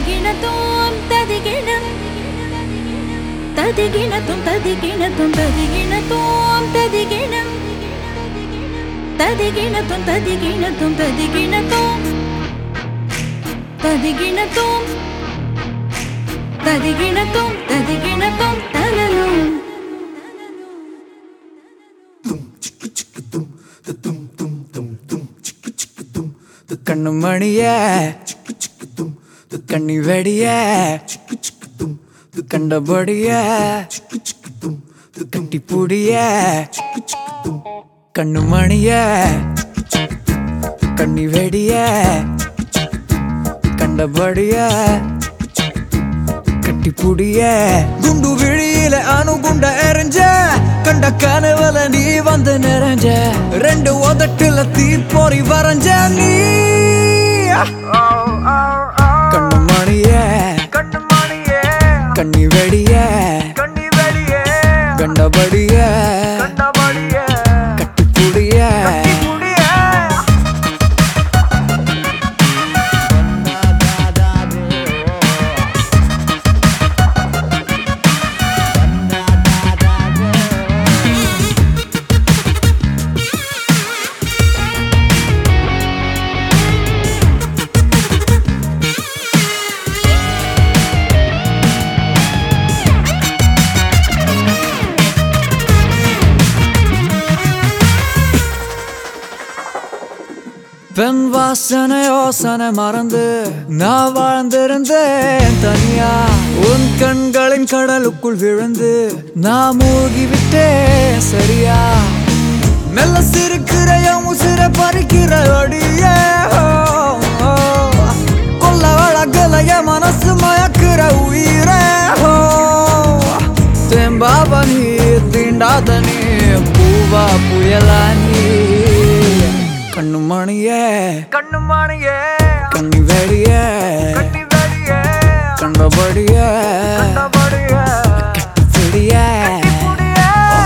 തതികിണത്തോം തതികിണം തതികിണത്തും തതികിണത്തും തതികിണത്തോം തതികിണം തതികിണത്തും തതികിണത്തും തതികിണത്തോം തതികിണത്തോം തതികിണത്തോം തതികിണത്തോം തലലും கண்ணு மணிய கண்ணி வெடிய கண்டபடிய கட்டி புடிய கண்ணு மணிய கண்ணி வெடிய கண்டபடிய கட்டி புடிய குண்டு விழியில அணுகுண்ட எறிஞ்ச கண்ட கனவுல நீ வந்து நிறைஞ்ச ரெண்டு உதட்டுல தீப்பொறி வரைஞ்ச நீ கண்ணு மணிய கண்ணு மணியே கண்ணி வெடிய கண்ணி வெளியே கண்டபடிய கண்டபடியே கட்டி புடிய முடியே பெண் வாசனை யோசனை மறந்து நான் வாழ்ந்திருந்தேன் தனியா உன் கண்களின் கடலுக்குள் விழுந்து நான் மூழ்கி விட்டேன் சரியா மெல்ல சிரிக்கிற என் உசிர பறிக்கிற அடியே ஓ, ஓ. கொல்ல வழக்கல என் மனசு மயக்கிற உயிரே ஓ. தேம்பாவ நீ தீண்டாத நீ பூவா புயலா நீ கண்ணு மணியே கண்ணு மணியே கண்ணி வெடியே கண்ணி வெளியே கண்டபடியே கண்டபடியே செடியே முடியே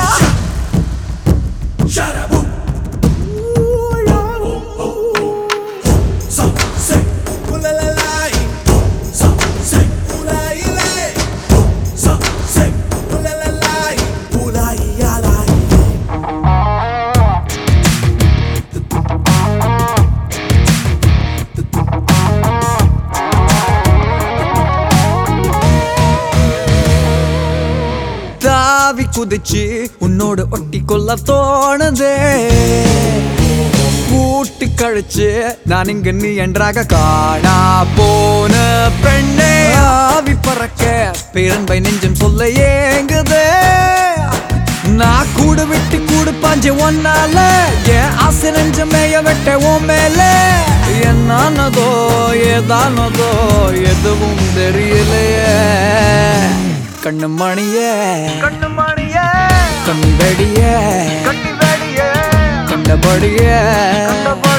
தாவி குதிச்சு உன்னோடு ஒட்டி கொள்ள தோணுதே கூட்டி கழிச்சு நான் இங்க நீ என்றாக காணா போன பெண்ணே ஆவி பறக்க பேரன்பை நெஞ்சம் சொல்ல ஏங்குதே நான் கூடு விட்டு கூடு பாஞ்சு ஒன்னால என் ஆசை நெஞ்ச மேய வெட்ட உன் மேல என்னானதோ ஏதானதோ எதுவும் தெரியலையே கண்ணு மணியே கண்ணு மணியே கண் வெடியே கண்ணி வெளியே கண்டபடியே கண்டபடியே